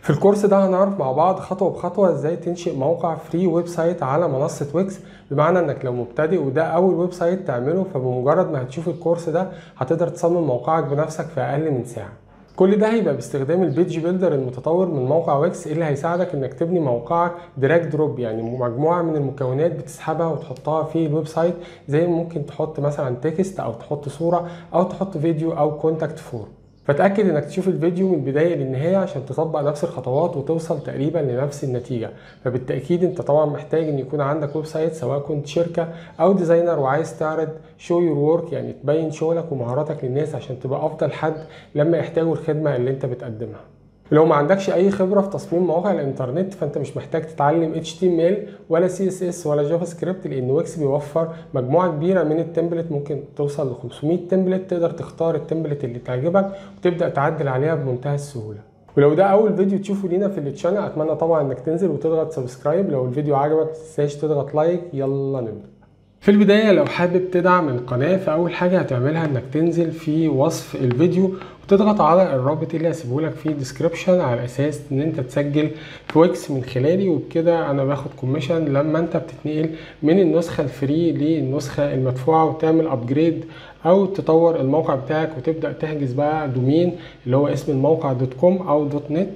في الكورس ده هنعرف مع بعض خطوة بخطوة ازاي تنشئ موقع فري ويب سايت على منصة ويكس بمعنى انك لو مبتدئ وده اول ويب سايت تعمله فبمجرد ما هتشوف الكورس ده هتقدر تصمم موقعك بنفسك في اقل من ساعة كل ده هيبقى باستخدام البيج بيلدر المتطور من موقع ويكس اللي هيساعدك انك تبني موقعك دراج دروب يعني مجموعه من المكونات بتسحبها وتحطها في الويب سايت زي ممكن تحط مثلا تكست او تحط صوره او تحط فيديو او كونتاكت فورم فتأكد انك تشوف الفيديو من البداية للنهاية عشان تطبق نفس الخطوات وتوصل تقريبا لنفس النتيجة فبالتأكيد انت طبعا محتاج ان يكون عندك ويب سايت سواء كنت شركة او ديزاينر وعايز تعرض شو يور ورك يعني تبين شغلك ومهاراتك للناس عشان تبقى افضل حد لما يحتاجوا الخدمة اللي انت بتقدمها ولو ما عندكش اي خبره في تصميم مواقع الانترنت فانت مش محتاج تتعلم HTML ولا CSS ولا جافا سكريبت لان ويكس بيوفر مجموعه كبيره من التمبلت ممكن توصل ل 500 تمبلت تقدر تختار التمبلت اللي تعجبك وتبدا تعدل عليها بمنتهى السهوله ولو ده اول فيديو تشوفه لينا في التشانل اتمنى طبعا انك تنزل وتضغط سبسكرايب لو الفيديو عجبك متنساش تضغط لايك يلا نبدا في البداية لو حابب تدعم القناة فأول حاجة هتعملها إنك تنزل في وصف الفيديو وتضغط على الرابط اللي هسيبه لك في الديسكربشن على أساس إن أنت تسجل في ويكس من خلالي وبكده أنا باخد كوميشن لما أنت بتتنقل من النسخة الفري للنسخة المدفوعة وتعمل أبجريد أو تطور الموقع بتاعك وتبدأ تحجز بقى دومين اللي هو اسم الموقع دوت كوم أو دوت نت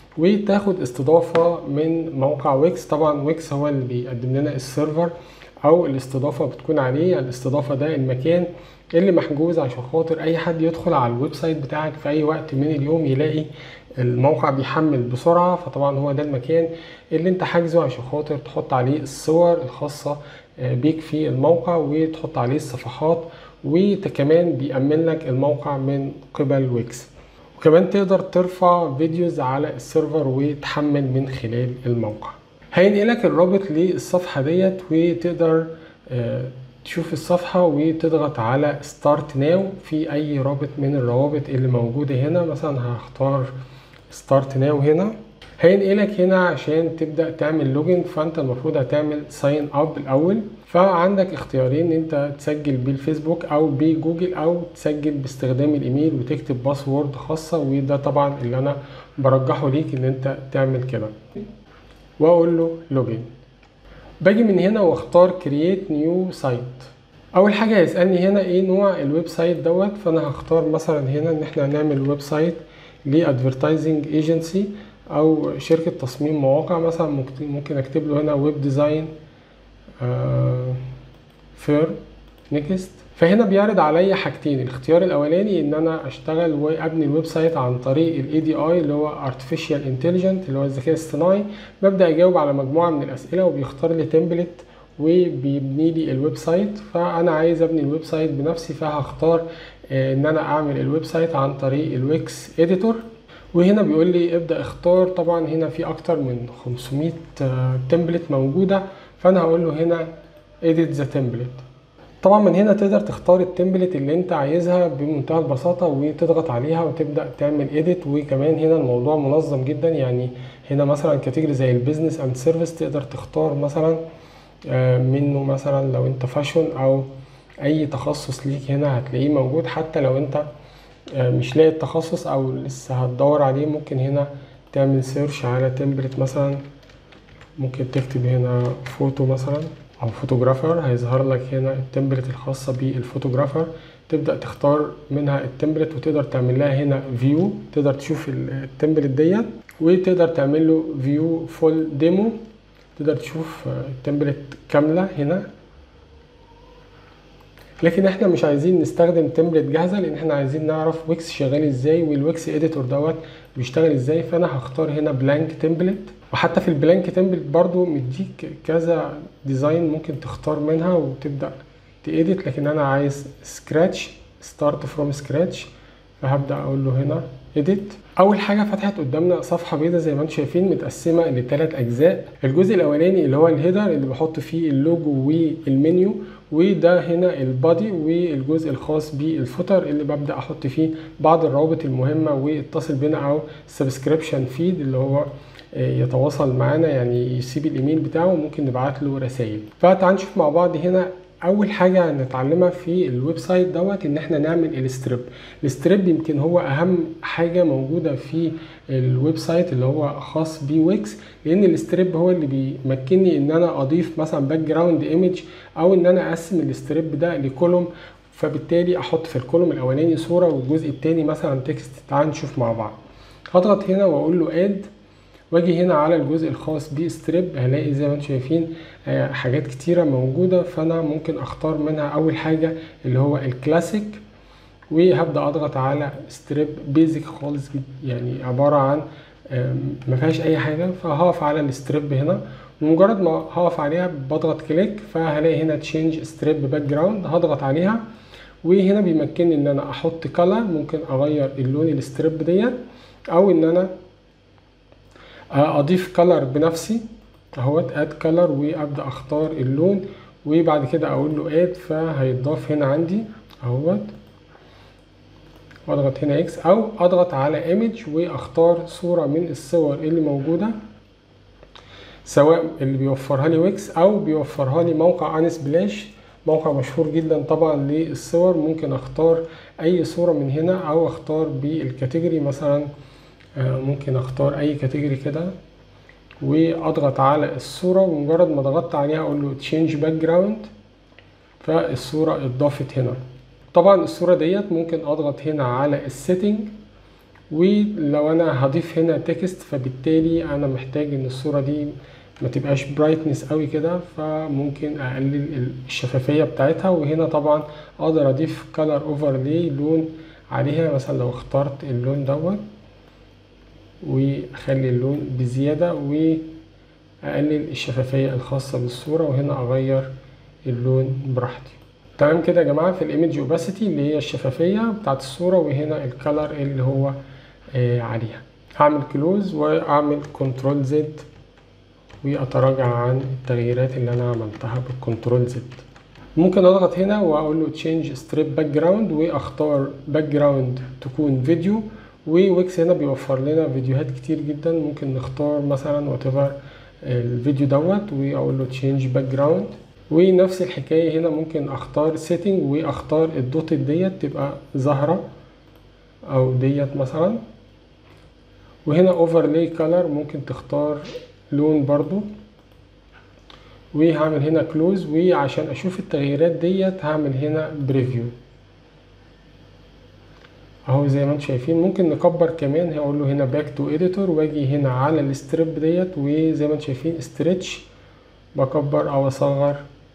وتاخد استضافة من موقع ويكس طبعا ويكس هو اللي بيقدم لنا السيرفر او الاستضافه بتكون عليه الاستضافه ده المكان اللي محجوز عشان خاطر اي حد يدخل على الويب سايت بتاعك في اي وقت من اليوم يلاقي الموقع بيحمل بسرعه فطبعا هو ده المكان اللي انت حاجزه عشان خاطر تحط عليه الصور الخاصه بيك في الموقع وتحط عليه الصفحات وكمان بيأمن لك الموقع من قبل ويكس وكمان تقدر ترفع فيديوز على السيرفر وتحمل من خلال الموقع هينقلك الرابط للصفحة ديت وتقدر تشوف الصفحة وتضغط على ستارت ناو في أي رابط من الروابط اللي موجودة هنا مثلا هختار ستارت ناو هنا هينقلك هنا عشان تبدأ تعمل لوجن فأنت المفروض هتعمل ساين اب الأول فعندك اختيارين انت تسجل بالفيسبوك او بجوجل او تسجل باستخدام الايميل وتكتب باسورد خاصة وده طبعا اللي انا برجحه ليك ان انت تعمل كده واقول له لوجن باجي من هنا واختار كرييت نيو سايت اول حاجه هيسالني هنا ايه نوع الويب سايت دوت فانا هختار مثلا هنا ان احنا هنعمل ويب سايت لادفرتايزنج ايجنسي او شركه تصميم مواقع مثلا ممكن ممكن اكتب له هنا ويب ديزاين فير نيكست فهنا بيعرض عليا حاجتين الاختيار الاولاني ان انا اشتغل وابني الويب سايت عن طريق الاي دي اي اللي هو ارتفيشال انتليجنت اللي هو الذكاء الاصطناعي ببدا اجاوب على مجموعه من الاسئله وبيختار لي تمبلت وبيبني لي الويب سايت فانا عايز ابني الويب سايت بنفسي فهختار ان انا اعمل الويب سايت عن طريق الويكس اديتور وهنا بيقول لي ابدا اختار طبعا هنا في اكتر من 500 تمبلت موجوده فانا هقول له هنا edit the template طبعا من هنا تقدر تختار التمبلت اللي انت عايزها بمنتهى البساطة وتضغط عليها وتبدأ تعمل اديت وكمان هنا الموضوع منظم جدا يعني هنا مثلا كاتيجوري زي البيزنس اند سيرفيس تقدر تختار مثلا منه مثلا لو انت فاشون او اي تخصص ليك هنا هتلاقيه موجود حتى لو انت مش لاقي التخصص او لسه هتدور عليه ممكن هنا تعمل سيرش على تمبلت مثلا ممكن تكتب هنا فوتو مثلا او فوتوغرافر هيظهر لك هنا التمبلت الخاصة بالفوتوغرافر تبدأ تختار منها التمبلت وتقدر تعمل لها هنا فيو تقدر تشوف التمبلت ديت وتقدر تعمل له فيو فول ديمو تقدر تشوف التمبلت كاملة هنا لكن احنا مش عايزين نستخدم تمبلت جاهزة لان احنا عايزين نعرف ويكس شغال ازاي والويكس اديتور دوت بيشتغل ازاي فانا هختار هنا بلانك تمبلت وحتى في البلانك تمبلت برضو مديك كذا ديزاين ممكن تختار منها وتبدا تأديت لكن انا عايز سكراتش ستارت فروم سكراتش فهبدا اقول له هنا اديت اول حاجه فتحت قدامنا صفحه بيضاء زي ما انتم شايفين متقسمه لثلاث اجزاء الجزء الاولاني اللي هو الهيدر اللي بحط فيه اللوجو والمنيو وده هنا البادي والجزء الخاص بالفوتر اللي ببدا احط فيه بعض الروابط المهمه واتصل بنا او سبسكريبشن فيد اللي هو يتواصل معانا يعني يسيب الايميل بتاعه وممكن نبعت له رسائل فتعال نشوف مع بعض هنا اول حاجه هنتعلمها في الويب سايت دوت ان احنا نعمل الستريب الستريب يمكن هو اهم حاجه موجوده في الويب سايت اللي هو خاص بويكس لان الستريب هو اللي بيمكنني ان انا اضيف مثلا باك جراوند ايمج او ان انا اقسم الستريب ده لكولوم فبالتالي احط في الكولوم الاولاني صوره والجزء الثاني مثلا تكست تعال نشوف مع بعض هضغط هنا واقول له اد واجي هنا على الجزء الخاص بستريب هلاقي زي ما انتم شايفين حاجات كتيرة موجودة فانا ممكن اختار منها اول حاجة اللي هو الكلاسيك وهبدأ اضغط على ستريب بيزك خالص يعني عبارة عن ما فيهاش اي حاجة فهقف على الستريب هنا ومجرد ما هقف عليها بضغط كليك فهلاقي هنا تشينج ستريب باك جراوند هضغط عليها وهنا بيمكنني ان انا احط كلر ممكن اغير اللون الستريب ديت او ان انا اضيف كلر بنفسي اهوت اد كلر وابدا اختار اللون وبعد كده اقول له اد فهيتضاف هنا عندي اهوت واضغط هنا اكس او اضغط على ايمج واختار صوره من الصور اللي موجوده سواء اللي بيوفرها لي ويكس او بيوفرها لي موقع انس بلاش موقع مشهور جدا طبعا للصور ممكن اختار اي صوره من هنا او اختار بالكاتيجوري مثلا ممكن اختار اي كاتيجوري كده واضغط على الصورة ومجرد ما ضغطت عليها اقول له تشينج باك جراوند فالصورة اتضافت هنا طبعا الصورة ديت ممكن اضغط هنا على السيتنج ولو انا هضيف هنا تكست فبالتالي انا محتاج ان الصورة دي ما تبقاش برايتنس قوي كده فممكن اقلل الشفافية بتاعتها وهنا طبعا اقدر اضيف كلر اوفرلي لون عليها مثلا لو اخترت اللون دوت واخلي اللون بزياده واقلل الشفافيه الخاصه بالصوره وهنا اغير اللون براحتي تمام كده يا جماعه في الايمج اوباسيتي اللي هي الشفافيه بتاعت الصوره وهنا الكلر اللي هو آه عليها هعمل كلوز واعمل كنترول زد واتراجع عن التغييرات اللي انا عملتها بالكنترول زد ممكن اضغط هنا واقول له تشينج ستريب باك جراوند واختار باك جراوند تكون فيديو وويكس هنا بيوفر لنا فيديوهات كتير جدا ممكن نختار مثلا وات الفيديو دوت واقول له تشينج باك جراوند ونفس الحكايه هنا ممكن اختار سيتنج واختار الدوت ديت تبقى ظاهره او ديت مثلا وهنا اوفرلاي كلر ممكن تختار لون برضو وهعمل هنا كلوز وعشان اشوف التغييرات ديت هعمل هنا بريفيو اهو زي ما انتم شايفين ممكن نكبر كمان هقول له هنا باك تو اديتور واجي هنا على الستريب ديت وزي ما انتم شايفين استريتش بكبر او اصغر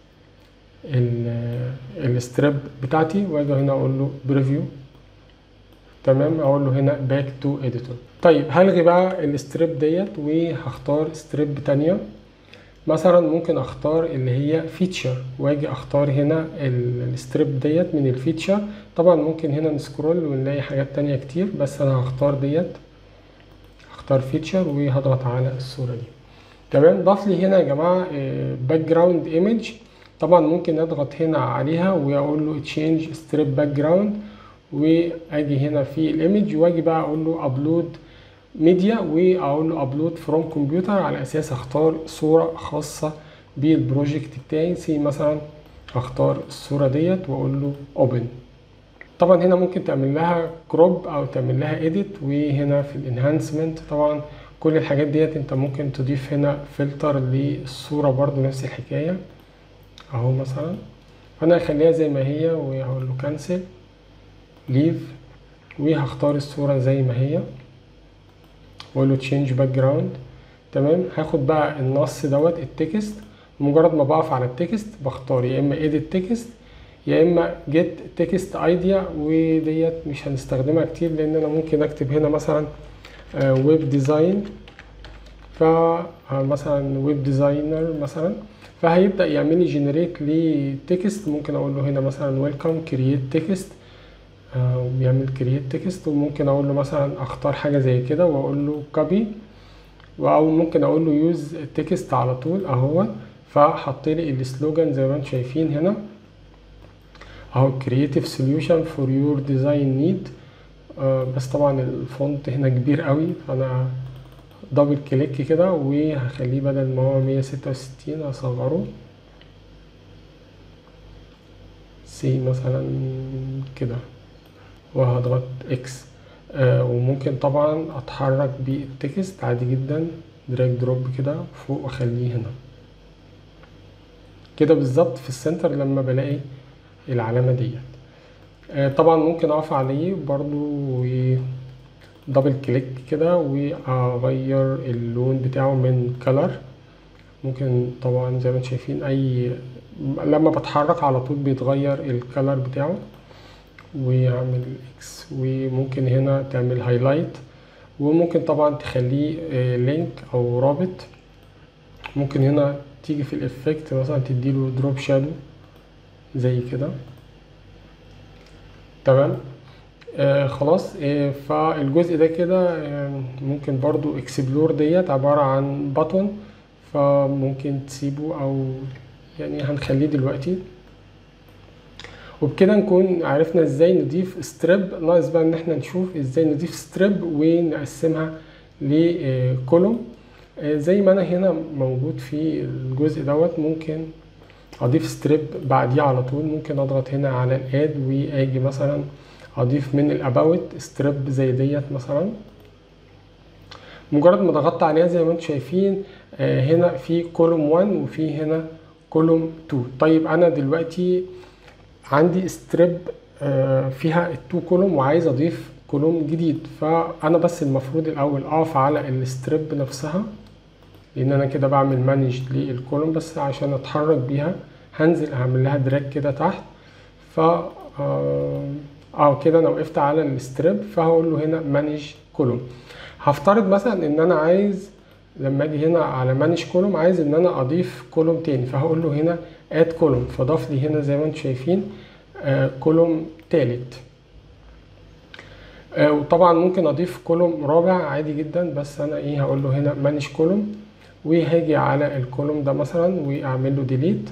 الستريب بتاعتي واجي هنا اقول له بريفيو تمام اقول له هنا باك تو اديتور طيب هلغي بقى الستريب ديت وهختار ستريب تانية مثلا ممكن اختار اللي هي فيتشر واجي اختار هنا الستريب ديت من الفيتشر طبعا ممكن هنا نسكرول ونلاقي حاجات تانية كتير بس انا هختار ديت هختار فيتشر وهضغط على الصورة دي تمام ضاف لي هنا يا جماعة باك جراوند ايمج طبعا ممكن اضغط هنا عليها واقول له تشينج ستريب باك جراوند واجي هنا في الايمج واجي بقى اقول له ابلود ميديا واقول له ابلود فروم كمبيوتر على اساس اختار صوره خاصه بالبروجكت بتاعي سي مثلا هختار الصوره ديت واقول له اوبن طبعا هنا ممكن تعمل لها كروب او تعمل لها اديت وهنا في الانهانسمنت طبعا كل الحاجات ديت انت ممكن تضيف هنا فلتر للصوره برضو نفس الحكايه اهو مثلا فانا هخليها زي ما هي وهقول له كانسل ليف وهختار الصوره زي ما هي واقول له تشينج باك جراوند تمام هاخد بقى النص دوت التكست مجرد ما بقف على التكست بختار يا اما edit تكست يا اما get text idea وديت مش هنستخدمها كتير لان انا ممكن اكتب هنا مثلا ويب ديزاين فمثلا ويب ديزاينر مثلا فهيبدا يعمل لي جنريت لتكست ممكن اقول له هنا مثلا ويلكم كرييت تكست بيعمل كرييت تكست وممكن اقول له مثلا اختار حاجه زي كده واقول له كوبي او ممكن اقول له يوز تكست على طول اهو فحط لي السلوجان زي ما انتم شايفين هنا اهو كرييتيف سوليوشن فور يور ديزاين نيد بس طبعا الفونت هنا كبير قوي فانا دبل كليك كده وهخليه بدل ما هو 166 اصغره سي مثلا كده وهضغط اكس آه وممكن طبعا اتحرك بالتكست عادي جدا دراج دروب كده فوق واخليه هنا كده بالظبط في السنتر لما بلاقي العلامة ديت آه طبعا ممكن اقف عليه برضو دبل كليك كده واغير اللون بتاعه من كلر ممكن طبعا زي ما انتم شايفين اي لما بتحرك على طول بيتغير الكلر بتاعه ويعمل اكس وممكن هنا تعمل هايلايت وممكن طبعا تخليه لينك او رابط ممكن هنا تيجي في الافكت مثلا تديله دروب شادو زي كده تمام آه خلاص آه فالجزء ده كده آه ممكن برضو اكسبلور ديت عبارة عن بطن فممكن تسيبه او يعني هنخليه دلوقتي وبكده نكون عرفنا ازاي نضيف ستريب ناقص بقى ان احنا نشوف ازاي نضيف ستريب ونقسمها لكولوم زي ما انا هنا موجود في الجزء دوت ممكن اضيف ستريب بعديه على طول ممكن اضغط هنا على الاد واجي مثلا اضيف من الاباوت ستريب زي ديت مثلا مجرد ما ضغطت عليها زي ما انتم شايفين هنا في كولوم 1 وفي هنا كولوم 2 طيب انا دلوقتي عندي ستريب فيها التو كولوم وعايز اضيف كولوم جديد فانا بس المفروض الاول اقف على الستريب نفسها لان انا كده بعمل مانج للكولوم بس عشان اتحرك بيها هنزل هعمل لها دراج كده تحت ف اه كده انا وقفت على الستريب فهقول له هنا مانج كولوم هفترض مثلا ان انا عايز لما اجي هنا على مانج كولوم عايز ان انا اضيف كولوم تاني فهقول له هنا اد كولوم فضاف لي هنا زي ما انتم شايفين آه كولوم تالت آه وطبعا ممكن اضيف كولوم رابع عادي جدا بس انا ايه هقول له هنا مانج كولوم وهاجي على الكولوم ده مثلا واعمل له ديليت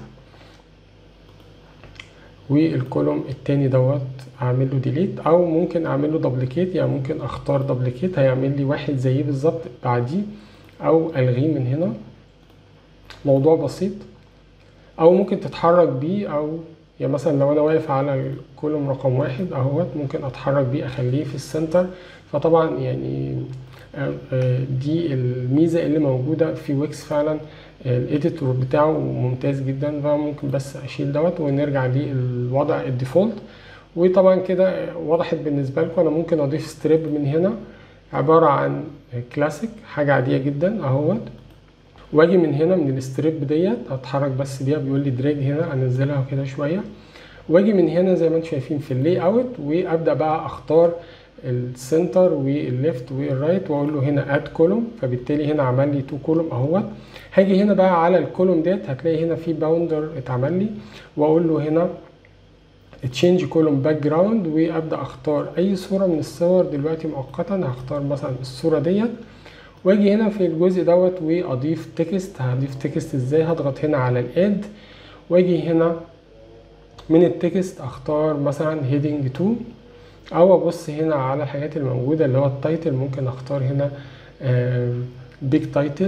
والكولوم التاني دوت اعمل له ديليت او ممكن اعمل له دبليكيت يعني ممكن اختار دبليكيت هيعمل لي واحد زيه بالظبط بعديه او الغيه من هنا موضوع بسيط او ممكن تتحرك بيه او يعني مثلا لو انا واقف على الكولوم رقم واحد اهوت ممكن اتحرك بيه اخليه في السنتر فطبعا يعني دي الميزه اللي موجوده في ويكس فعلا الايديتور بتاعه ممتاز جدا فممكن بس اشيل دوت ونرجع للوضع الديفولت وطبعا كده وضحت بالنسبه لكم انا ممكن اضيف ستريب من هنا عباره عن كلاسيك حاجه عاديه جدا اهوت واجي من هنا من الستريب ديت اتحرك بس بيها بيقول لي دراج هنا انزلها كده شويه واجي من هنا زي ما انتم شايفين في اللي اوت وابدا بقى اختار السنتر والليفت والرايت واقول له هنا اد كولوم فبالتالي هنا عمل لي تو كولوم اهوت هاجي هنا بقى على الكولوم ديت هتلاقي هنا في باوندر اتعمل لي واقول له هنا تشينج كولوم باك جراوند وابدا اختار اي صوره من الصور دلوقتي مؤقتا هختار مثلا الصوره ديت واجي هنا في الجزء دوت واضيف تكست هضيف تكست ازاي هضغط هنا على الاد واجي هنا من التكست اختار مثلا هيدنج 2 او ابص هنا على الحاجات الموجوده اللي هو التايتل ممكن اختار هنا بيج تايتل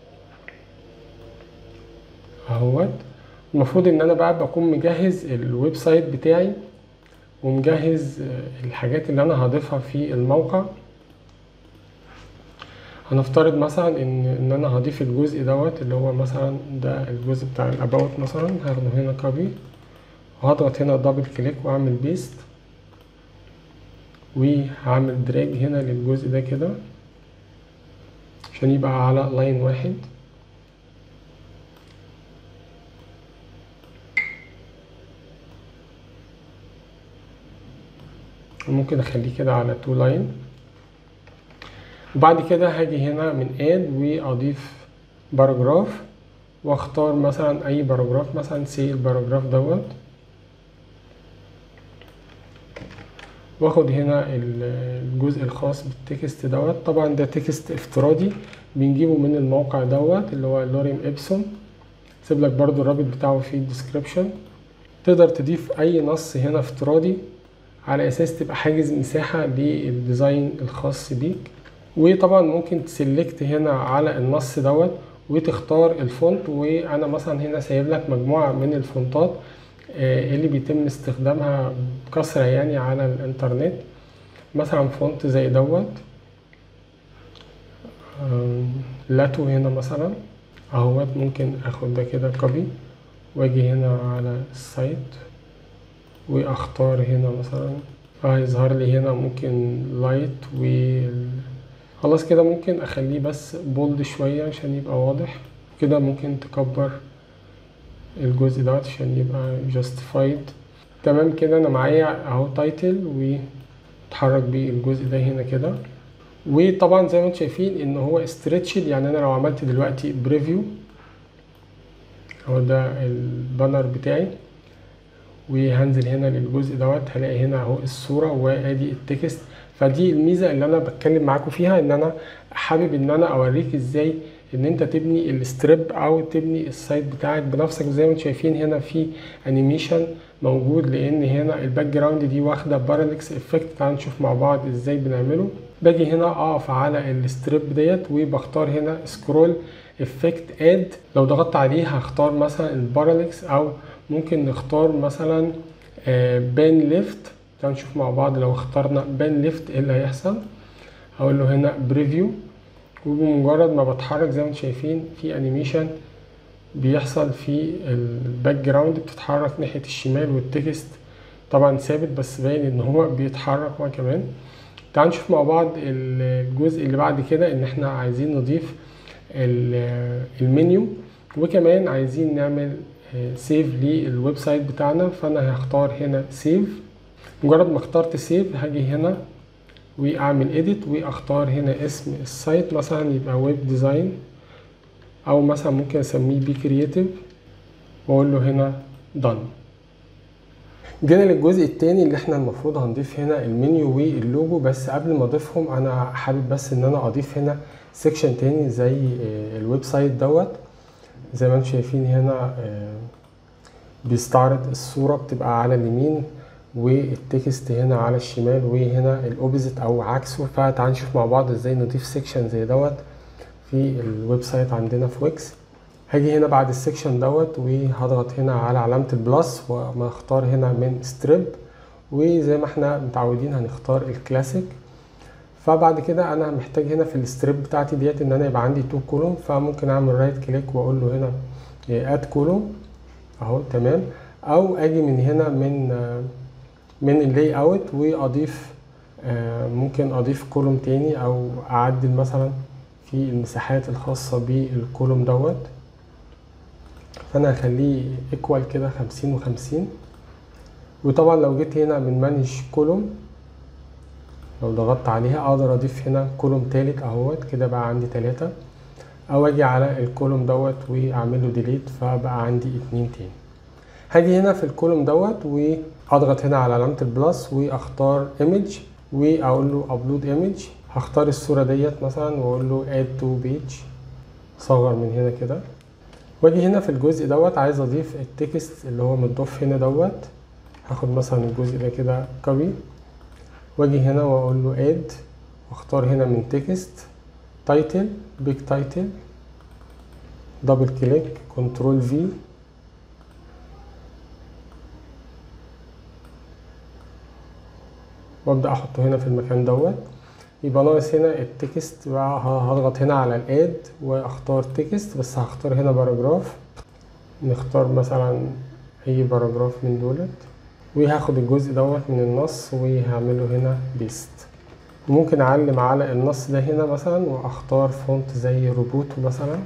اهوت المفروض ان انا بقى بكون مجهز الويب سايت بتاعي ومجهز الحاجات اللي انا هضيفها في الموقع هنفترض مثلا ان ان انا هضيف الجزء دوت اللي هو مثلا ده الجزء بتاع الاباوت مثلا هاخده هنا كوبي وهضغط هنا دبل كليك واعمل بيست وهعمل دراج هنا للجزء ده كده عشان يبقى على لاين واحد ممكن اخليه كده على تو لاين وبعد كده هاجي هنا من اد واضيف باراجراف واختار مثلا اي باراجراف مثلا سي الباراجراف دوت واخد هنا الجزء الخاص بالتكست دوت طبعا ده تكست افتراضي بنجيبه من الموقع دوت اللي هو لوريم ابسون سيب لك برضو الرابط بتاعه في الديسكريبشن تقدر تضيف اي نص هنا افتراضي على اساس تبقى حاجز مساحة للديزاين الخاص بيك وطبعا ممكن تسلكت هنا على النص دوت وتختار الفونت وانا مثلا هنا سايب لك مجموعة من الفونتات آه، اللي بيتم استخدامها بكثرة يعني على الانترنت مثلا فونت زي دوت آم، لاتو هنا مثلا اهوت ممكن اخد ده كده كوبي واجي هنا على السايت واختار هنا مثلا هيظهر لي هنا ممكن لايت و خلاص كده ممكن اخليه بس بولد شوية عشان يبقى واضح كده ممكن تكبر الجزء دوت عشان يبقى justified تمام كده انا معايا اهو تايتل واتحرك بيه الجزء ده هنا كده وطبعا زي ما انتم شايفين ان هو ستريتشد يعني انا لو عملت دلوقتي بريفيو هو ده البانر بتاعي وهنزل هنا للجزء دوت هلاقي هنا اهو الصورة وادي التكست فدي الميزة اللي انا بتكلم معاكم فيها ان انا حابب ان انا اوريك ازاي ان انت تبني الستريب او تبني السايت بتاعك بنفسك زي ما انتم شايفين هنا في انيميشن موجود لان هنا الباك جراوند دي واخده بارالكس افكت تعال نشوف مع بعض ازاي بنعمله باجي هنا اقف على الستريب ديت وبختار هنا سكرول افكت اد لو ضغطت عليه هختار مثلا البارالكس او ممكن نختار مثلا بان ليفت تعال نشوف مع بعض لو اخترنا بان ليفت ايه اللي هيحصل هقول له هنا بريفيو وبمجرد ما بتحرك زي ما انتم شايفين في انيميشن بيحصل في الباك جراوند بتتحرك ناحية الشمال والتكست طبعا ثابت بس باين ان هو بيتحرك هو كمان تعال نشوف مع بعض الجزء اللي بعد كده ان احنا عايزين نضيف ال- المنيو وكمان عايزين نعمل سيف للويب سايت بتاعنا فانا هختار هنا سيف مجرد ما اخترت سيف هاجي هنا واعمل اديت واختار هنا اسم السايت مثلا يبقى ويب ديزاين او مثلا ممكن اسميه بي كرييتيف واقول له هنا done جينا للجزء التاني اللي احنا المفروض هنضيف هنا المنيو واللوجو بس قبل ما اضيفهم انا حابب بس ان انا اضيف هنا سيكشن تاني زي آه، الويب سايت دوت زي ما انتم شايفين هنا آه، بيستعرض الصورة بتبقى على اليمين والتكست هنا على الشمال وهنا الاوبزيت او عكسه فتعال نشوف مع بعض ازاي نضيف سيكشن زي دوت في الويب سايت عندنا في ويكس هاجي هنا بعد السيكشن دوت وهضغط هنا على علامة البلس وهختار هنا من ستريب وزي ما احنا متعودين هنختار الكلاسيك فبعد كده انا محتاج هنا في الستريب بتاعتي ديت ان انا يبقى عندي تو كولوم فممكن اعمل رايت كليك واقول له هنا اد كولوم اهو تمام او اجي من هنا من آه، من اللاي اوت واضيف آه، ممكن اضيف كولوم تاني او اعدل مثلا في المساحات الخاصة بالكولوم دوت فانا هخليه ايكوال كده خمسين وخمسين وطبعا لو جيت هنا من مانج كولوم لو ضغطت عليها اقدر اضيف هنا كولوم تالت اهوت كده بقى عندي تلاتة او اجي على الكولوم دوت واعمل له ديليت فبقى عندي اتنين تاني هاجي هنا في الكولوم دوت واضغط هنا على علامة البلس واختار ايمج واقول له ابلود ايمج هختار الصورة ديت مثلا واقول له اد تو بيج صغر من هنا كده واجي هنا في الجزء دوت عايز اضيف التكست اللي هو متضاف هنا دوت هاخد مثلا الجزء ده كده كوبي واجي هنا واقول له اد واختار هنا من تكست تايتل بيج تايتل دبل كليك كنترول في وابدا احطه هنا في المكان دوت يبقى ناقص هنا التكست بقى هضغط هنا على الاد واختار تكست بس هختار هنا باراجراف نختار مثلا اي باراجراف من دولت وهاخد الجزء دوت من النص وهعمله هنا بيست ممكن اعلم على النص ده هنا مثلا واختار فونت زي روبوتو مثلا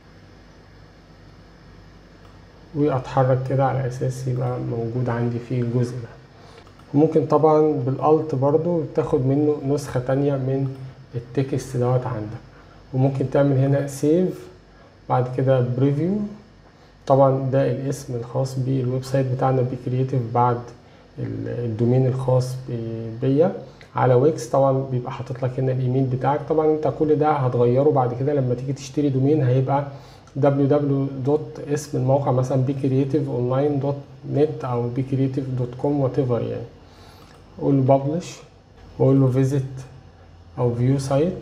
واتحرك كده على اساس يبقى موجود عندي في الجزء ده ممكن طبعا بالالت برضو تاخد منه نسخة تانية من التكست دوت عندك وممكن تعمل هنا سيف بعد كده بريفيو طبعا ده الاسم الخاص بالويب سايت بتاعنا بكرييتيف بعد الدومين الخاص بيا على ويكس طبعا بيبقى حاطط لك هنا الايميل بتاعك طبعا انت كل ده هتغيره بعد كده لما تيجي تشتري دومين هيبقى www. اسم الموقع مثلا bcreativeonline.net او bcreative.com whatever يعني اقول له ببلش واقول له visit او view site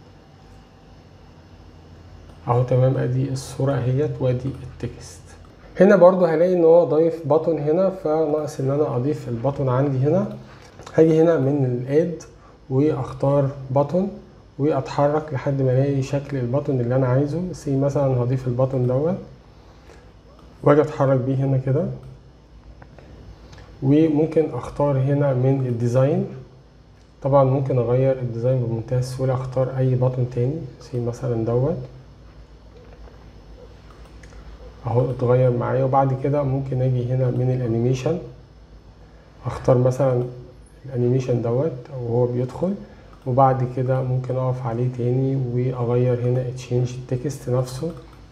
اهو تمام ادي الصورة اهيت وادي التكست هنا برضو هلاقي ان هو ضايف بطن هنا فناقص ان انا اضيف البطن عندي هنا هاجي هنا من الاد واختار بطن واتحرك لحد ما الاقي شكل البطن اللي انا عايزه سي مثلا هضيف البطن دوت واجي اتحرك بيه هنا كده وممكن اختار هنا من الديزاين طبعا ممكن اغير الديزاين بمنتهى السهولة اختار اي بطن تاني سي مثلا دوت اهو اتغير معايا وبعد كده ممكن اجي هنا من الانيميشن اختار مثلا الانيميشن دوت وهو بيدخل وبعد كده ممكن اقف عليه تاني واغير هنا تشينج التكست نفسه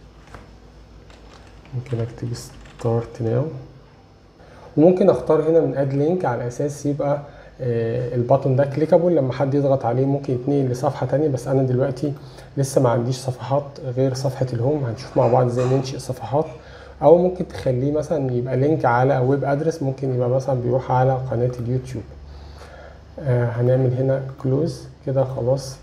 ممكن اكتب ستارت ناو وممكن اختار هنا من اد لينك على اساس يبقى آه البطن ده كليكابل لما حد يضغط عليه ممكن يتنقل لصفحه تانية بس انا دلوقتي لسه ما عنديش صفحات غير صفحه الهوم هنشوف مع بعض ازاي ننشئ صفحات او ممكن تخليه مثلا يبقى لينك على ويب ادرس ممكن يبقى مثلا بيروح على قناه اليوتيوب آه هنعمل هنا كلوز كده خلاص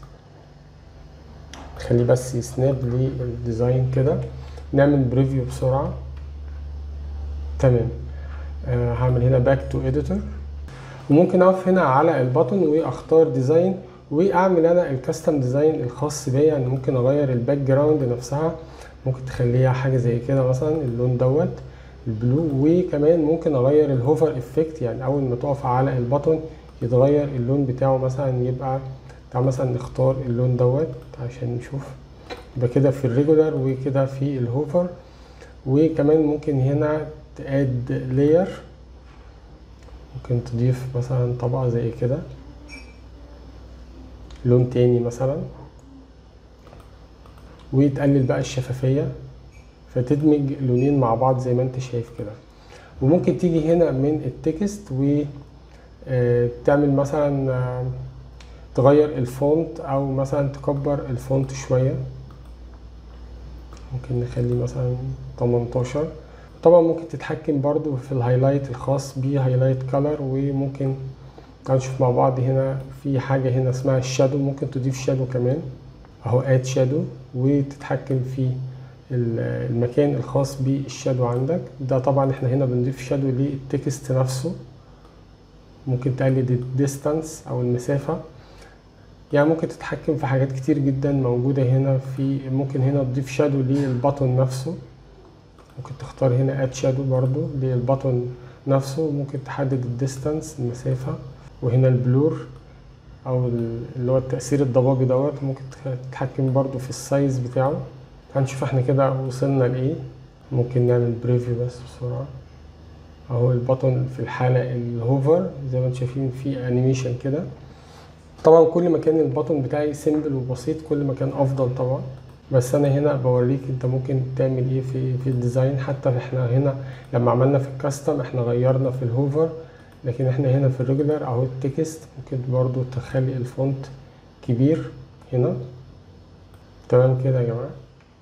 خليه بس يسناب للديزاين كده نعمل بريفيو بسرعه تمام آه هعمل هنا باك تو اديتور وممكن اقف هنا على البطن واختار ديزاين واعمل انا الكاستم ديزاين الخاص بيا يعني ممكن اغير الباك جراوند نفسها ممكن تخليها حاجه زي كده مثلا اللون دوت البلو وكمان ممكن اغير الهوفر افكت يعني اول ما تقف على البطن يتغير اللون بتاعه مثلا يبقى تعال مثلا نختار اللون دوت عشان نشوف يبقى كده في الريجولار وكده في الهوفر وكمان ممكن هنا تاد لاير ممكن تضيف مثلا طبقة زي كده لون تاني مثلا وتقلل بقى الشفافية فتدمج لونين مع بعض زي ما انت شايف كده وممكن تيجي هنا من التكست و تعمل مثلا تغير الفونت او مثلا تكبر الفونت شوية ممكن نخليه مثلا 18 طبعا ممكن تتحكم برضو في الهايلايت الخاص بهايلايت كولر وممكن هنشوف مع بعض هنا في حاجة هنا اسمها الشادو ممكن تضيف شادو كمان اهو اد شادو وتتحكم في المكان الخاص بالشادو عندك ده طبعا احنا هنا بنضيف شادو للتكست نفسه ممكن تقلل الديستانس او المسافة يعني ممكن تتحكم في حاجات كتير جدا موجودة هنا في ممكن هنا تضيف شادو للبطن نفسه ممكن تختار هنا اد شادو برضو للبطن نفسه ممكن تحدد الديستانس المسافة وهنا البلور او اللي هو التأثير الضبابي دوت ممكن تتحكم برضو في السايز بتاعه هنشوف احنا كده وصلنا لايه ممكن نعمل بريفيو بس بسرعة اهو البطن في الحالة الهوفر زي ما انتم شايفين في انيميشن كده طبعا كل ما كان البطن بتاعي سيمبل وبسيط كل ما كان افضل طبعا بس انا هنا بوريك انت ممكن تعمل ايه في في الديزاين حتى احنا هنا لما عملنا في الكاستم احنا غيرنا في الهوفر لكن احنا هنا في الريجولار اهو التكست ممكن برضو تخلي الفونت كبير هنا تمام كده يا جماعه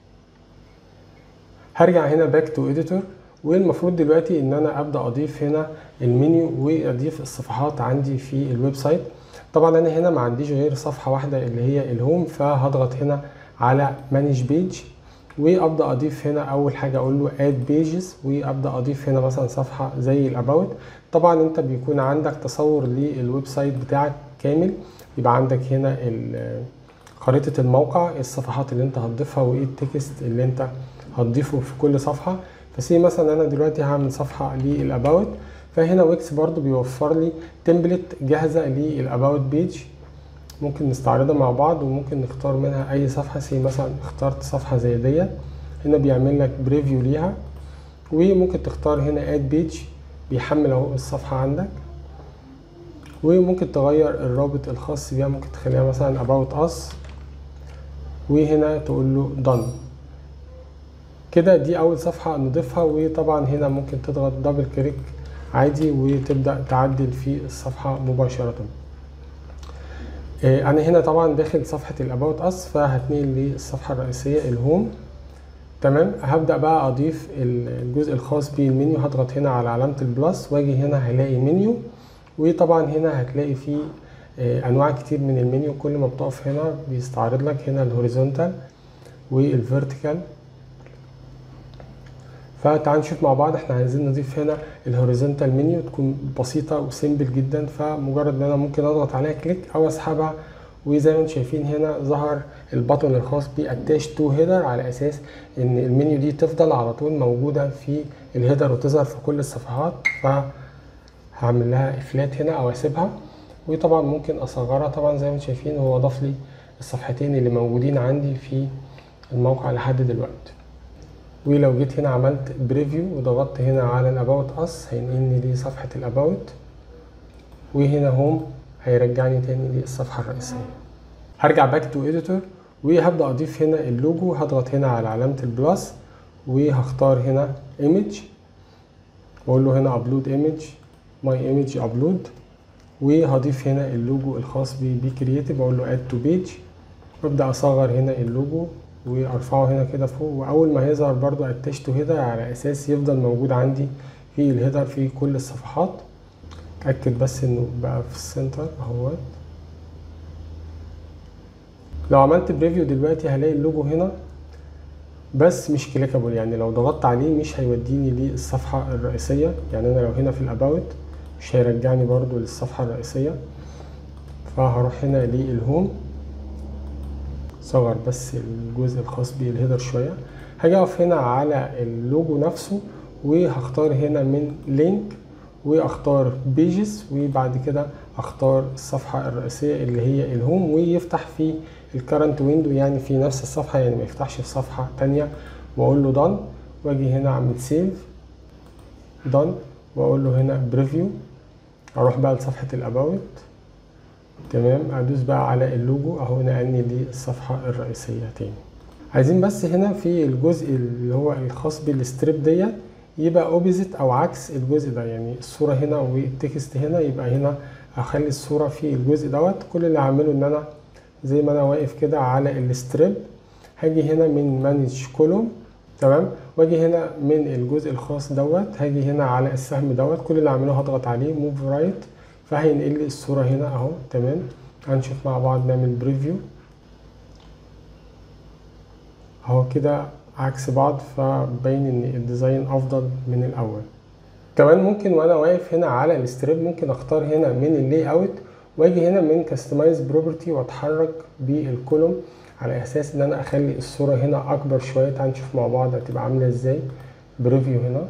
هرجع هنا باك تو اديتور والمفروض دلوقتي ان انا ابدا اضيف هنا المنيو واضيف الصفحات عندي في الويب سايت طبعا انا هنا ما عنديش غير صفحه واحده اللي هي الهوم فهضغط هنا على مانج بيج وابدا اضيف هنا اول حاجه اقول له اد بيجز وابدا اضيف هنا مثلا صفحه زي الاباوت طبعا انت بيكون عندك تصور للويب سايت بتاعك كامل يبقى عندك هنا خريطه الموقع الصفحات اللي انت هتضيفها وايه التكست اللي انت هتضيفه في كل صفحه فسي مثلا انا دلوقتي هعمل صفحه للاباوت فهنا ويكس برضو بيوفر لي تمبلت جاهزه للاباوت بيج ممكن نستعرضها مع بعض وممكن نختار منها اي صفحه زي مثلا اخترت صفحه زي ديت هنا بيعمل لك بريفيو ليها وممكن تختار هنا اد بيج بيحمل اهو الصفحه عندك وممكن تغير الرابط الخاص بيها ممكن تخليها مثلا about us وهنا تقول له done كده دي اول صفحه نضيفها وطبعا هنا ممكن تضغط دبل كليك عادي وتبدا تعدل في الصفحه مباشره انا هنا طبعا داخل صفحه الاباوت اس فهتنقل للصفحه الرئيسيه الهوم تمام هبدا بقى اضيف الجزء الخاص بالمنيو هضغط هنا على علامه البلس واجي هنا هلاقي منيو وطبعا هنا هتلاقي فيه انواع كتير من المنيو كل ما بتقف هنا بيستعرض لك هنا الهوريزونتال والفيرتيكال فتعال نشوف مع بعض احنا عايزين نضيف هنا الهوريزونتال منيو تكون بسيطه وسيمبل جدا فمجرد ان انا ممكن اضغط عليها كليك او اسحبها وزي ما انتم شايفين هنا ظهر البطن الخاص ب اتاش تو هيدر على اساس ان المنيو دي تفضل على طول موجوده في الهيدر وتظهر في كل الصفحات فهعمل لها افلات هنا او اسيبها وطبعا ممكن اصغرها طبعا زي ما انتم شايفين هو ضاف لي الصفحتين اللي موجودين عندي في الموقع لحد دلوقتي ولو جيت هنا عملت بريفيو وضغطت هنا على الاباوت اس هينقلني لصفحه الاباوت وهنا هوم هيرجعني تاني للصفحه الرئيسيه هرجع باك تو اديتور وهبدا اضيف هنا اللوجو هضغط هنا على علامه البلس وهختار هنا ايمج واقول له هنا ابلود ايمج ماي ايمج ابلود وهضيف هنا اللوجو الخاص بي كرييتيف اقول له اد تو بيج وابدا اصغر هنا اللوجو وارفعه هنا كده فوق واول ما هيظهر برضو اتاش تو هيدر على اساس يفضل موجود عندي في الهيدر في كل الصفحات اتاكد بس انه بقى في السنتر اهوت لو عملت بريفيو دلوقتي هلاقي اللوجو هنا بس مش كليكابل يعني لو ضغطت عليه مش هيوديني للصفحة الرئيسية يعني انا لو هنا في الاباوت مش هيرجعني برضو للصفحة الرئيسية فهروح هنا للهوم صغر بس الجزء الخاص بالهيدر شوية هاجي اقف هنا على اللوجو نفسه وهختار هنا من لينك واختار بيجز وبعد كده اختار الصفحة الرئيسية اللي هي الهوم ويفتح في الكرنت ويندو يعني في نفس الصفحة يعني ما يفتحش في صفحة تانية واقول له دان واجي هنا اعمل سيف دان واقول له هنا بريفيو اروح بقى لصفحة الاباوت تمام ادوس بقى على اللوجو اهو نقلني للصفحة الرئيسية تاني عايزين بس هنا في الجزء اللي هو الخاص بالستريب ديت يبقى اوبزيت او عكس الجزء ده يعني الصورة هنا والتكست هنا يبقى هنا اخلي الصورة في الجزء دوت كل اللي هعمله ان انا زي ما انا واقف كده على الستريب هاجي هنا من مانج كولوم تمام واجي هنا من الجزء الخاص دوت هاجي هنا على السهم دوت كل اللي هعمله هضغط عليه موف رايت فهينقل لي الصورة هنا اهو تمام هنشوف مع بعض نعمل بريفيو اهو كده عكس بعض فبين ان الديزاين افضل من الاول كمان ممكن وانا واقف هنا على الستريب ممكن اختار هنا من اللاي اوت واجي هنا من كاستمايز بروبرتي واتحرك بالكولوم على اساس ان انا اخلي الصوره هنا اكبر شويه تعال نشوف مع بعض هتبقى عامله ازاي بريفيو هنا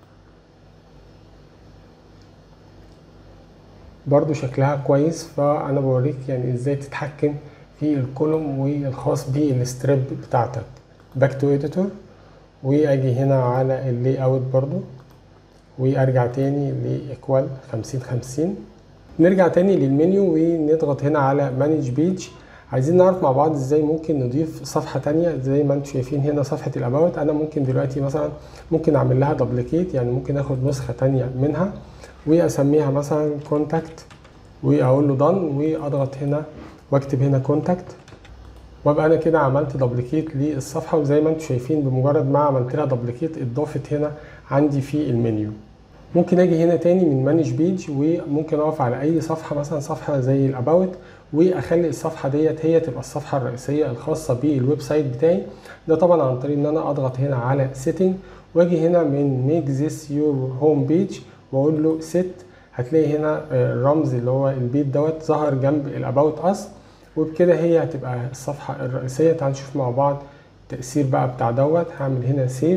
برضو شكلها كويس فانا بوريك يعني ازاي تتحكم في الكولوم والخاص بالستريب بتاعتك باك تو اديتور واجي هنا على اللاي اوت برضو وارجع تاني لايكوال 50 50 نرجع تاني للمنيو ونضغط هنا على مانج بيج عايزين نعرف مع بعض ازاي ممكن نضيف صفحه تانية زي ما انتم شايفين هنا صفحه الاباوت انا ممكن دلوقتي مثلا ممكن اعمل لها دبليكيت يعني ممكن اخد نسخه تانية منها واسميها مثلا كونتاكت واقول له دان واضغط هنا واكتب هنا كونتاكت وابقى انا كده عملت دبليكيت للصفحه وزي ما انتم شايفين بمجرد ما عملت لها دبليكيت اتضافت هنا عندي في المنيو ممكن اجي هنا تاني من مانج بيج وممكن اقف على اي صفحه مثلا صفحه زي الاباوت واخلي الصفحه ديت هي تبقى الصفحه الرئيسيه الخاصه بالويب سايت بتاعي ده طبعا عن طريق ان انا اضغط هنا على سيتنج واجي هنا من ميك ذيس يور هوم بيج واقول له سيت هتلاقي هنا الرمز اللي هو البيت دوت ظهر جنب الاباوت اس وبكده هي هتبقى الصفحه الرئيسيه تعال نشوف مع بعض التاثير بقى بتاع دوت هعمل هنا سيف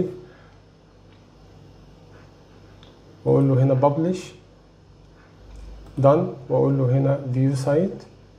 واقول له هنا ببلش دان واقول له هنا فيو سايت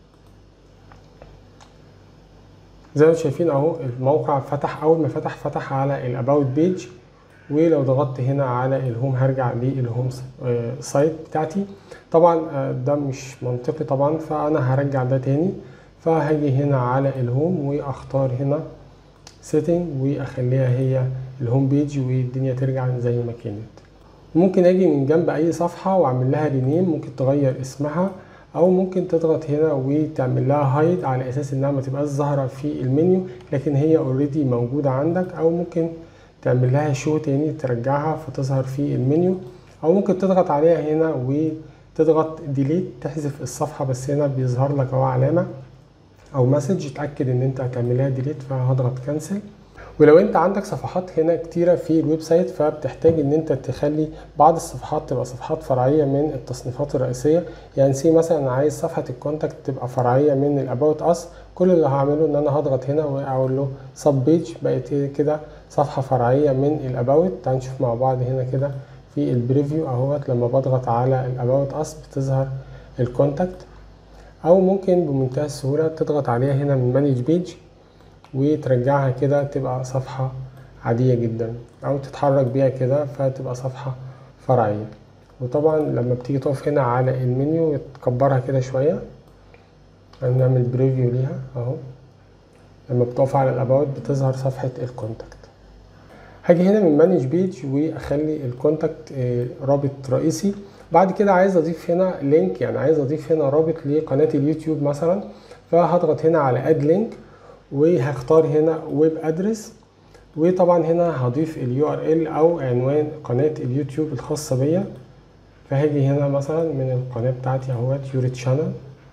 زي ما شايفين اهو الموقع فتح اول ما فتح فتح على الاباوت بيج ولو ضغطت هنا على الهوم هرجع للهوم سايت بتاعتي طبعا ده مش منطقي طبعا فانا هرجع ده تاني فهاجي هنا على الهوم واختار هنا سيتنج واخليها هي الهوم بيج والدنيا ترجع زي ما كانت ممكن اجي من جنب اي صفحة واعمل لها رينيم ممكن تغير اسمها او ممكن تضغط هنا وتعمل لها هايد على اساس انها ما تبقاش ظاهرة في المنيو لكن هي اوريدي موجودة عندك او ممكن تعمل لها شو تاني ترجعها فتظهر في المنيو او ممكن تضغط عليها هنا وتضغط ديليت تحذف الصفحة بس هنا بيظهر لك اهو علامة او مسج اتاكد ان انت هتعملها ديليت فهضغط كانسل ولو انت عندك صفحات هنا كتيره في الويب سايت فبتحتاج ان انت تخلي بعض الصفحات تبقى صفحات فرعيه من التصنيفات الرئيسيه يعني سي مثلا عايز صفحه الكونتاكت تبقى فرعيه من الاباوت اس كل اللي هعمله ان انا هضغط هنا واقول له سب بيج بقت كده صفحه فرعيه من الاباوت تعال نشوف مع بعض هنا كده في البريفيو اهوت لما بضغط على الاباوت اس بتظهر الكونتاكت او ممكن بمنتهى السهوله تضغط عليها هنا من مانج بيج وترجعها كده تبقى صفحة عادية جدا أو تتحرك بيها كده فتبقى صفحة فرعية وطبعا لما بتيجي تقف هنا على المنيو وتكبرها كده شوية نعمل بريفيو ليها اهو لما بتقف على الاباوت بتظهر صفحة الكونتاكت هاجي هنا من مانج بيج واخلي الكونتاكت رابط رئيسي بعد كده عايز اضيف هنا لينك يعني عايز اضيف هنا رابط لقناة اليوتيوب مثلا فهضغط هنا على اد لينك وهختار هنا ويب ادرس وطبعا هنا هضيف اليو ار ال او عنوان قناه اليوتيوب الخاصه بيا فهاجي هنا مثلا من القناه بتاعتي اهوت يوري تشانل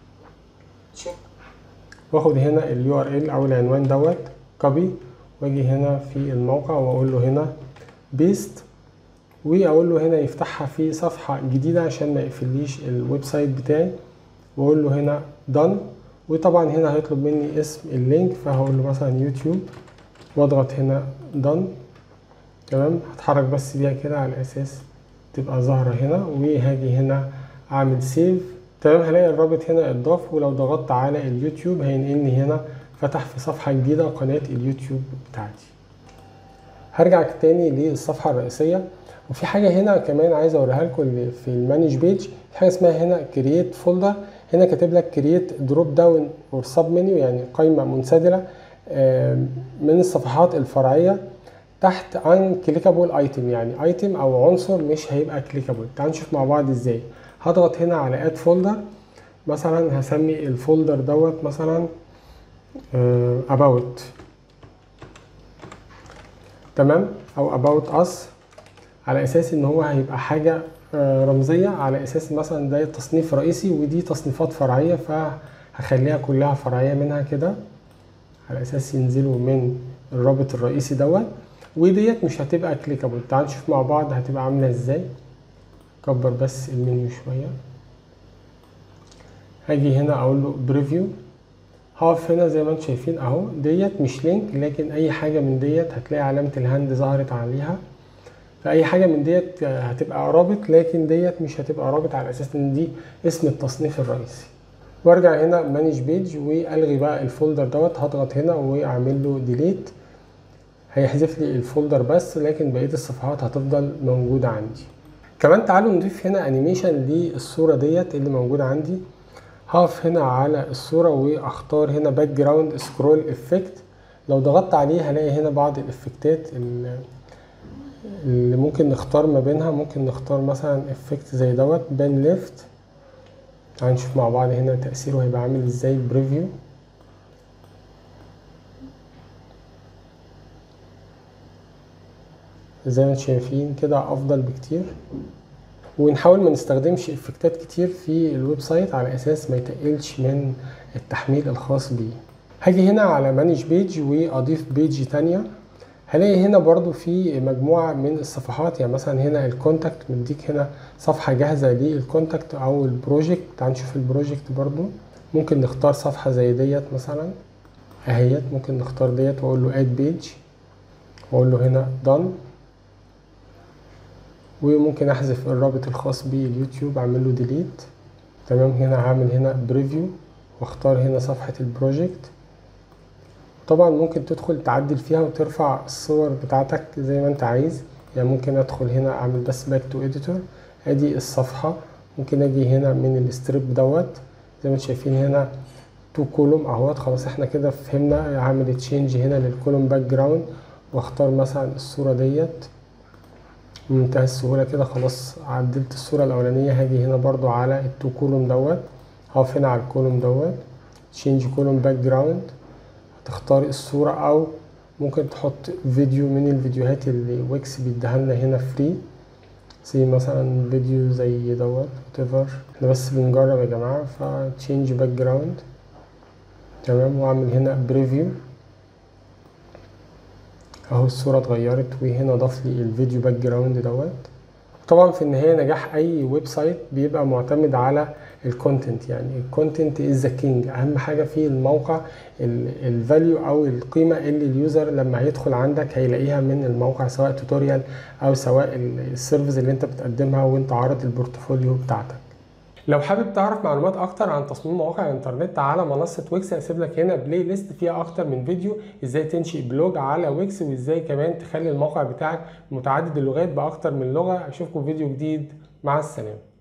واخد هنا اليو ار ال او العنوان دوت كوبي واجي هنا في الموقع واقول له هنا بيست واقول له هنا يفتحها في صفحه جديده عشان ما يقفليش الويب سايت بتاعي واقول له هنا done وطبعا هنا هيطلب مني اسم اللينك فهقول له مثلا يوتيوب واضغط هنا done تمام هتحرك بس بيها كده على اساس تبقى ظاهرة هنا وهاجي هنا اعمل سيف تمام هلاقي الرابط هنا اتضاف ولو ضغطت على اليوتيوب هينقلني هنا فتح في صفحة جديدة قناة اليوتيوب بتاعتي هرجع تاني للصفحة الرئيسية وفي حاجة هنا كمان عايز اوريها لكم في المانج بيج في حاجة اسمها هنا كرييت فولدر هنا كاتب لك كرييت دروب داون اور سب منيو يعني قائمه منسدله من الصفحات الفرعيه تحت ان كليكابل ايتم يعني ايتم او عنصر مش هيبقى كليكابل تعال نشوف مع بعض ازاي هضغط هنا على اد فولدر مثلا هسمي الفولدر دوت مثلا about تمام او about us على اساس ان هو هيبقى حاجه رمزية على أساس مثلا ده تصنيف رئيسي ودي تصنيفات فرعية فهخليها كلها فرعية منها كده على أساس ينزلوا من الرابط الرئيسي دوت وديت مش هتبقى كليكابل تعال نشوف مع بعض هتبقى عاملة ازاي كبر بس المنيو شوية هاجي هنا اقول له بريفيو هقف هنا زي ما انتم شايفين اهو ديت مش لينك لكن اي حاجة من ديت هتلاقي علامة الهاند ظهرت عليها فاي حاجه من ديت هتبقى رابط لكن ديت مش هتبقى رابط على اساس ان دي اسم التصنيف الرئيسي وارجع هنا مانج بيج والغي بقى الفولدر دوت هضغط هنا واعمل له ديليت هيحذف لي الفولدر بس لكن بقيه الصفحات هتفضل موجوده عندي كمان تعالوا نضيف هنا انيميشن للصوره ديت اللي موجوده عندي هقف هنا على الصوره واختار هنا باك جراوند سكرول افكت لو ضغطت عليه هلاقي هنا بعض الافكتات اللي ممكن نختار ما بينها ممكن نختار مثلا افكت زي دوت بان ليفت تعال نشوف مع بعض هنا تأثيره هيبقى عامل ازاي بريفيو زي ما انتم شايفين كده افضل بكتير ونحاول ما نستخدمش افكتات كتير في الويب سايت على اساس ما يتقلش من التحميل الخاص بيه هاجي هنا على مانج بيج واضيف بيج تانية هلاقي هنا برضو في مجموعة من الصفحات يعني مثلا هنا الكونتاكت مديك هنا صفحة جاهزة للكونتاكت او البروجكت تعال نشوف البروجكت برضو ممكن نختار صفحة زي ديت مثلا اهيت ممكن نختار ديت واقول له اد بيج واقول له هنا done وممكن احذف الرابط الخاص باليوتيوب اعمل له ديليت تمام هنا هعمل هنا بريفيو واختار هنا صفحة البروجكت طبعا ممكن تدخل تعدل فيها وترفع الصور بتاعتك زي ما انت عايز يعني ممكن ادخل هنا اعمل بس باك تو اديتور ادي الصفحة ممكن اجي هنا من الستريب دوت زي ما انتم شايفين هنا تو كولوم اهوت خلاص احنا كده فهمنا هعمل تشينج هنا للكولوم باك جراوند واختار مثلا الصورة ديت بمنتهى السهولة كده خلاص عدلت الصورة الأولانية هاجي هنا برضو على التو كولوم دوت هقف هنا على الكولوم دوت تشينج كولوم باك جراوند تختار الصورة أو ممكن تحط فيديو من الفيديوهات اللي ويكس بيديها لنا هنا فري زي مثلا فيديو زي دوت whatever احنا بس بنجرب يا جماعة فتشينج باك جراوند تمام واعمل هنا بريفيو اهو الصورة اتغيرت وهنا ضاف لي الفيديو باك جراوند دوت طبعا في النهاية نجاح اي ويب سايت بيبقى معتمد على الكونتنت يعني الكونتنت از ذا كينج اهم حاجة في الموقع الفاليو او القيمة اللي اليوزر لما هيدخل عندك هيلاقيها من الموقع سواء توتوريال او سواء السيرفيس اللي انت بتقدمها وانت عارض البورتفوليو بتاعتك لو حابب تعرف معلومات اكتر عن تصميم مواقع الانترنت على منصة ويكس هسيب لك هنا بلاي ليست فيها اكتر من فيديو ازاي تنشئ بلوج على ويكس وازاي كمان تخلي الموقع بتاعك متعدد اللغات باكتر من لغة اشوفكم في فيديو جديد مع السلامة